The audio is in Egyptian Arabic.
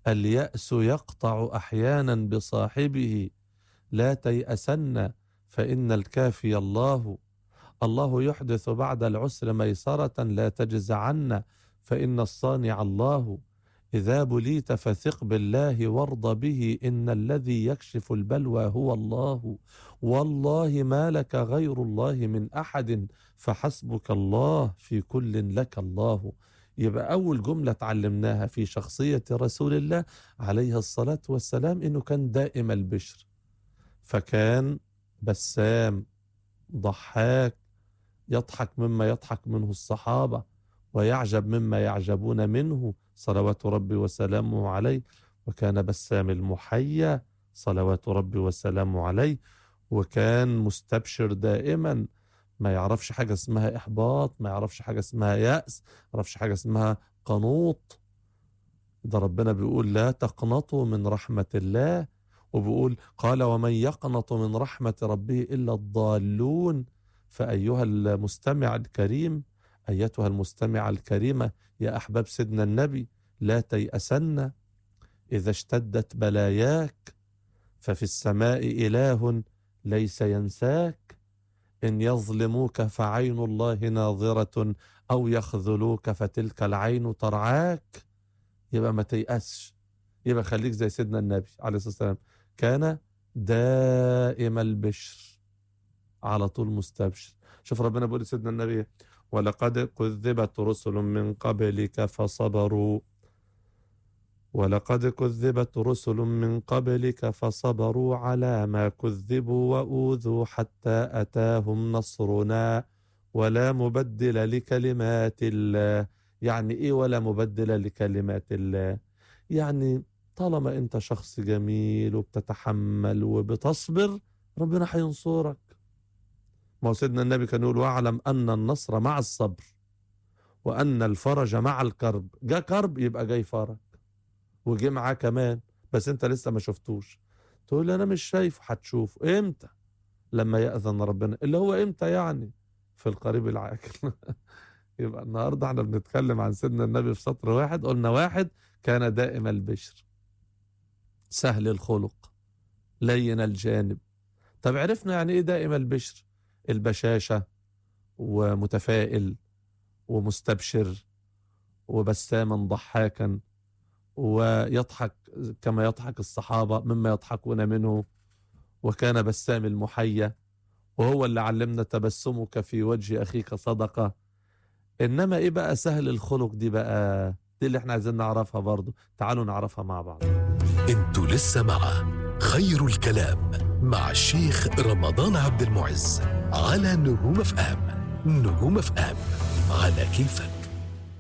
اليأس يقطع أحيانا بصاحبه لا تيأسن فإن الكافي الله الله يحدث بعد العسر ميسرة لا تجزعن فإن الصانع الله إذا بليت فثق بالله وارض به إن الذي يكشف البلوى هو الله والله ما لك غير الله من أحد فحسبك الله في كل لك الله يبقى أول جملة تعلمناها في شخصية رسول الله عليه الصلاة والسلام إنه كان دائم البشر فكان بسام ضحاك يضحك مما يضحك منه الصحابة ويعجب مما يعجبون منه صلوات ربي وسلامه عليه وكان بسام المحيا صلوات ربي وسلامه عليه وكان مستبشر دائما ما يعرفش حاجة اسمها إحباط ما يعرفش حاجة اسمها يأس ما يعرفش حاجة اسمها قنوط ده ربنا بيقول لا تقنطوا من رحمة الله وبيقول قال ومن يقنط من رحمة ربه إلا الضالون فأيها المستمع الكريم أيتها المستمعة الكريمة يا أحباب سيدنا النبي لا تيأسن إذا اشتدت بلاياك ففي السماء إله ليس ينساك إن يظلموك فعين الله ناظرة أو يخذلوك فتلك العين ترعاك يبقى ما تيأسش يبقى خليك زي سيدنا النبي عليه الصلاة والسلام كان دائم البشر على طول مستبشر شوف ربنا بيقول لسيدنا النبي ولقد كذبت رسل من قبلك فصبروا ولقد كذبت رسل من قبلك فصبروا على ما كذبوا وأوذوا حتى أتاهم نصرنا ولا مبدل لكلمات الله يعني إيه ولا مبدل لكلمات الله يعني طالما أنت شخص جميل وبتتحمل وبتصبر ربنا هينصرك ما هو سيدنا النبي كان يقول واعلم أن النصر مع الصبر وأن الفرج مع الكرب جاء كرب يبقى جاي فرج وجي معاه كمان بس انت لسه ما شفتوش تقول انا مش شايفه هتشوفه امتى لما يأذن ربنا اللي هو امتى يعني في القريب العاجل يبقى النهارده احنا بنتكلم عن سيدنا النبي في سطر واحد قلنا واحد كان دائم البشر سهل الخلق لين الجانب طب عرفنا يعني ايه دائم البشر البشاشة ومتفائل ومستبشر وبساما ضحاكا ويضحك كما يضحك الصحابة مما يضحكون منه وكان بسام المحيا وهو اللي علمنا تبسمك في وجه أخيك صدقة إنما إيه بقى سهل الخلق دي بقى دي اللي احنا عايزين نعرفها برضو تعالوا نعرفها مع بعض انتوا لسه مع خير الكلام مع الشيخ رمضان عبد المعز على نجوم اف ام نجوم اف ام على كيفك